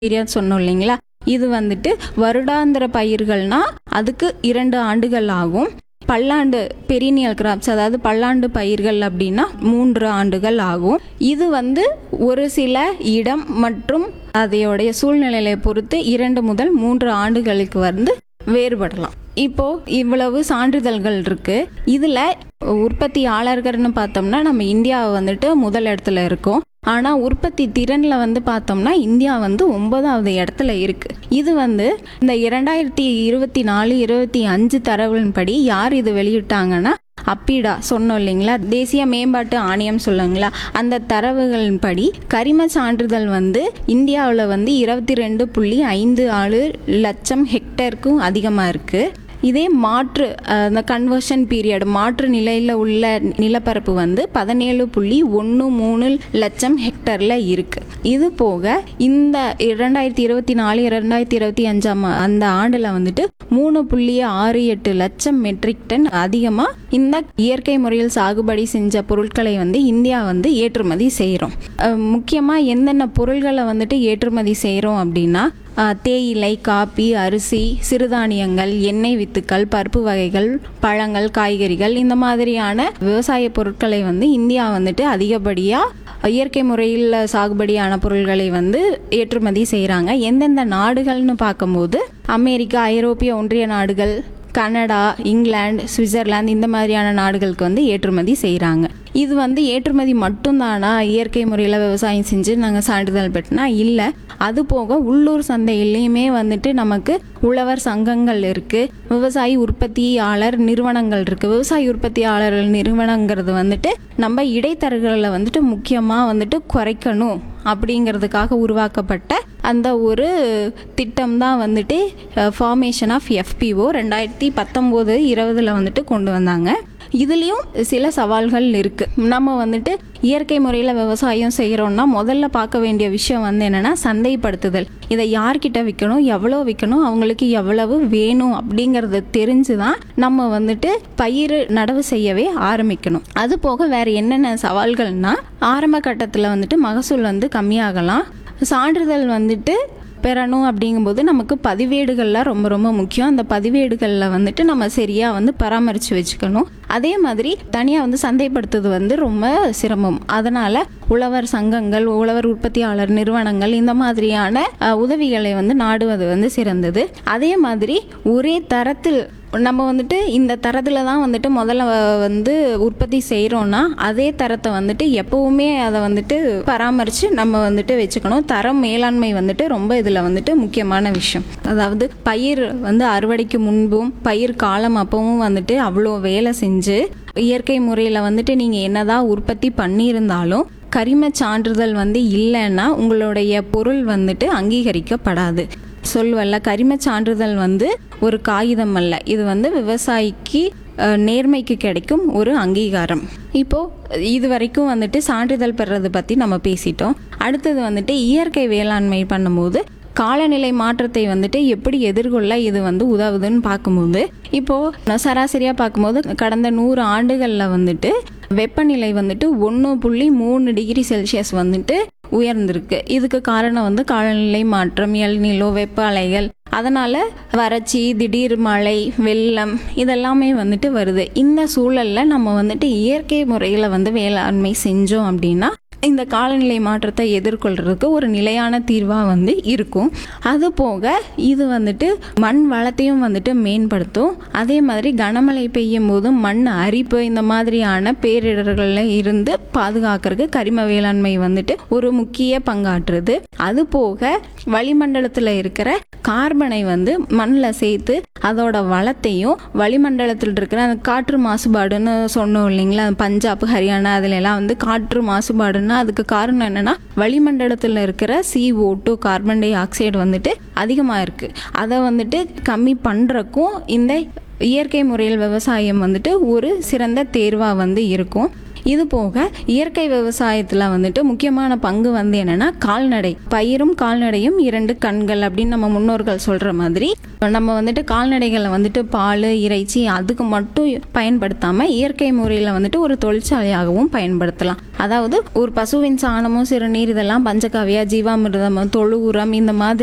area சொன்னோம் இல்லைங்களா இது வந்துட்டு வருடாந்திர பயிர்கள்னா அதுக்கு இரண்டு ஆண்டுகள் ஆகும் பல்லாண்டு பெரினியல் கிராப்ஸ் அதாவது பல்லாண்டு பயிர்கள் அப்படின்னா மூன்று ஆண்டுகள் ஆகும் இது வந்து ஒரு சில இடம் மற்றும் அதையோடைய சூழ்நிலையை பொறுத்து இரண்டு முதல் மூன்று ஆண்டுகளுக்கு வந்து வேறுபடலாம் இப்போ இவ்வளவு சான்றிதழ்கள் இருக்கு இதுல உற்பத்தியாளர்கள்னு பார்த்தோம்னா நம்ம இந்தியாவை வந்துட்டு முதல் இடத்துல இருக்கோம் ஆனா உற்பத்தி திறன்ல வந்து பார்த்தோம்னா இந்தியா வந்து ஒன்பதாவது இடத்துல இருக்கு இது வந்து இந்த இரண்டாயிரத்தி இருபத்தி நாலு இருபத்தி அஞ்சு தரவுகளின்படி யார் இது வெளியிட்டாங்கன்னா அப்பீடா சொன்னோம் இல்லைங்களா தேசிய மேம்பாட்டு ஆணையம் சொல்லுங்களா அந்த தரவுகளின்படி கரிம சான்றிதழ் வந்து இந்தியாவில் வந்து இருபத்தி ரெண்டு புள்ளி ஐந்து ஆறு லட்சம் ஹெக்டேருக்கும் அதிகமாக இருக்குது இதே மாற்று அஹ், இந்த கன்வர்ஷன் பீரியட் மாற்று நிலையில் உள்ள நிலப்பரப்பு வந்து பதினேழு புள்ளி ஒன்று மூணு லட்சம் ஹெக்டரில் இருக்குது இது போக இந்த இரண்டாயிரத்தி இருபத்தி நாலு இரண்டாயிரத்தி இருபத்தி அஞ்சாம் அந்த ஆண்டில் வந்துட்டு மூணு புள்ளி ஆறு எட்டு லட்சம் மெட்ரிக் டன் அதிகமாக இந்த இயற்கை முறையில் சாகுபடி செஞ்ச பொருட்களை வந்து இந்தியா வந்து ஏற்றுமதி செய்கிறோம் முக்கியமாக என்னென்ன பொருள்களை வந்துட்டு ஏற்றுமதி செய்கிறோம் அப்படின்னா அஹ், தேயிலை காப்பி அரிசி சிறுதானியங்கள் எண்ணெய் வித்துக்கள் பருப்பு வகைகள் பழங்கள் காய்கறிகள் இந்த மாதிரியான விவசாய பொருட்களை வந்து இந்தியா வந்துட்டு அதிகப்படியாக இயற்கை முறையில் சாகுபடியான பொருள்களை வந்து ஏற்றுமதி செய்கிறாங்க எந்தெந்த நாடுகள்னு பார்க்கும்போது அமெரிக்கா ஐரோப்பிய ஒன்றிய நாடுகள் கனடா இங்கிலாந்து சுவிட்சர்லாந்து இந்த மாதிரியான நாடுகளுக்கு வந்து ஏற்றுமதி செய்கிறாங்க இது வந்து ஏற்றுமதி மட்டும்தானா இயற்கை முறையில் விவசாயம் செஞ்சு நாங்கள் சான்றிதழ் பெற்றனா இல்லை அது போக உள்ளூர் சந்தையிலையுமே வந்துட்டு நமக்கு உழவர் சங்கங்கள் இருக்குது விவசாயி உற்பத்தியாளர் நிறுவனங்கள் இருக்குது விவசாய உற்பத்தியாளர் நிறுவனங்கிறது வந்துட்டு நம்ம இடைத்தரகர்களை வந்துட்டு முக்கியமாக வந்துட்டு குறைக்கணும் அப்படிங்கிறதுக்காக உருவாக்கப்பட்ட அந்த ஒரு திட்டம் தான் வந்துட்டு ஃபார்மேஷன் ஆஃப் எஃபிஓ ரெண்டாயிரத்தி பத்தொம்போது இருபதில் வந்துட்டு கொண்டு வந்தாங்க இதுலேயும் சில சவால்கள் இருக்குது நம்ம வந்துட்டு இயற்கை முறையில் விவசாயம் செய்கிறோம்னா முதல்ல பார்க்க வேண்டிய விஷயம் வந்து என்னென்னா சந்தைப்படுத்துதல் இதை யார்கிட்ட விற்கணும் எவ்வளோ விற்கணும் அவங்களுக்கு எவ்வளவு வேணும் அப்படிங்கிறத தெரிஞ்சு தான் நம்ம வந்துட்டு பயிர் நடவு செய்யவே ஆரம்பிக்கணும் அது போக வேறு என்னென்ன சவால்கள்னா ஆரம்ப கட்டத்தில் வந்துட்டு மகசூல் வந்து கம்மியாகலாம் சான்றிதழ் வந்துட்டு பெறணும் அப்படிங்கும்போது நமக்கு பதிவேடுகள்லாம் ரொம்ப ரொம்ப முக்கியம் அந்த பதிவேடுகளில் வந்துட்டு நம்ம சரியாக வந்து பராமரித்து வச்சுக்கணும் அதே மாதிரி தனியாக வந்து சந்தைப்படுத்துறது வந்து ரொம்ப சிரமம் அதனால் உழவர் சங்கங்கள் உழவர் உற்பத்தியாளர் நிறுவனங்கள் இந்த மாதிரியான அஹ், உதவிகளை வந்து நாடுவது வந்து சிறந்தது அதே மாதிரி ஒரே தரத்தில் நம்ம வந்துட்டு இந்த தரத்தில் தான் வந்துட்டு முதல்ல வ- வந்து உற்பத்தி செய்கிறோன்னா அதே தரத்தை வந்துட்டு எப்போவுமே அதை வந்துட்டு பராமரித்து நம்ம வந்துட்டு வச்சுக்கணும் தரம் மேலாண்மை வந்துட்டு ரொம்ப இதில் வந்துட்டு முக்கியமான விஷயம் அதாவது பயிர் வந்து அறுவடைக்கு முன்பும் பயிர் காலம் அப்பவும் வந்துட்டு அவ்வளோ வேலை செஞ்சு இயற்கை முறையில் வந்துட்டு நீங்கள் என்னதான் உற்பத்தி பண்ணியிருந்தாலும் கரிம சான்றிதழ் வந்து இல்லைன்னா உங்களுடைய பொருள் வந்துட்டு அங்கீகரிக்கப்படாது சொல்வல்ல கரிம சான்றிதழ் வந்து ஒரு காகிதம் அல்ல இது வந்து விவசாயிக்கு அஹ், நேர்மைக்கு கிடைக்கும் ஒரு அங்கீகாரம் இப்போ இது வரைக்கும் வந்துட்டு சான்றிதழ் பெறது பற்றி நம்ம பேசிட்டோம் அடுத்தது வந்துட்டு இயற்கை வேளாண்மை பண்ணும்போது காலநிலை மாற்றத்தை வந்துட்டு எப்படி எதிர்கொள்ள இது வந்து உதவுதுன்னு பார்க்கும்போது இப்போ சராசரியாக பார்க்கும்போது கடந்த நூறு ஆண்டுகளில் வந்துட்டு வெப்பநிலை வந்துட்டு ஒன்று புள்ளி மூணு டிகிரி செல்சியஸ் வந்துட்டு உயர்ந்திருக்கு இதுக்கு காரணம் வந்து காலநிலை மாற்றம் எல்நிலோ வெப்ப அலைகள் அதனால வறட்சி திடீர் மழை வெள்ளம் இதெல்லாமே வந்துட்டு வருது இந்த சூழல்ல நம்ம வந்துட்டு இயற்கை முறையில் வந்து வேளாண்மை செஞ்சோம் அப்படின்னா இந்த காலநிலை மாற்றத்தை எதிர்கொள்றதுக்கு ஒரு நிலையான தீர்வாக வந்து இருக்கும் அது போக இது வந்துட்டு மண் வளத்தையும் வந்துட்டு மேம்படுத்தும் அதே மாதிரி கனமழை பெய்யும் போது மண் அரிப்பு இந்த மாதிரியான பேரிடர்களில் இருந்து பாதுகாக்கிறதுக்கு கரிம வேளாண்மை வந்துட்டு ஒரு முக்கிய பங்காற்றுது அது போக வளிமண்டலத்தில் இருக்கிற கார்பனை வந்து மண்ணில் சேர்த்து அதோட வளத்தையும் வளிமண்டலத்தில் இருக்கிற அந்த காற்று மாசுபாடுன்னு சொன்னோம் இல்லைங்களா பஞ்சாப் ஹரியானா அதுல எல்லாம் வந்து காற்று மாசுபாடுன்னா அதுக்கு காரணம் என்னன்னா வளிமண்டலத்தில் இருக்கிற CO2 two carbon di oxide வந்துட்டு அதிகமாக இருக்கு அதை வந்துட்டு கம்மி பண்ணுறக்கும் இந்த இயற்கை முறையில் விவசாயம் வந்துட்டு ஒரு சிறந்த தேர்வாக வந்து இருக்கும் இது போக இயற்கை விவசாயத்தில் வந்துட்டு முக்கியமான பங்கு வந்து என்னன்னா கால்நடை பயிரும் கால்நடையும் இரண்டு கண்கள் அப்படின்னு நம்ம முன்னோர்கள் சொல்ற மாதிரி நம்ம வந்துட்டு கால்நடைகளை வந்துட்டு பால் இறைச்சி அதுக்கு மட்டும் பயன்படுத்தாம இயற்கை முறையில் வந்துட்டு ஒரு தொழிற்சாலையாகவும் பயன்படுத்தலாம் அதாவது ஒரு பசுவின் சாணமும் சிறுநீர் இதெல்லாம் பஞ்சகாவியா ஜீவாமிர்தம் தொழு உரம் இந்த மாதிரி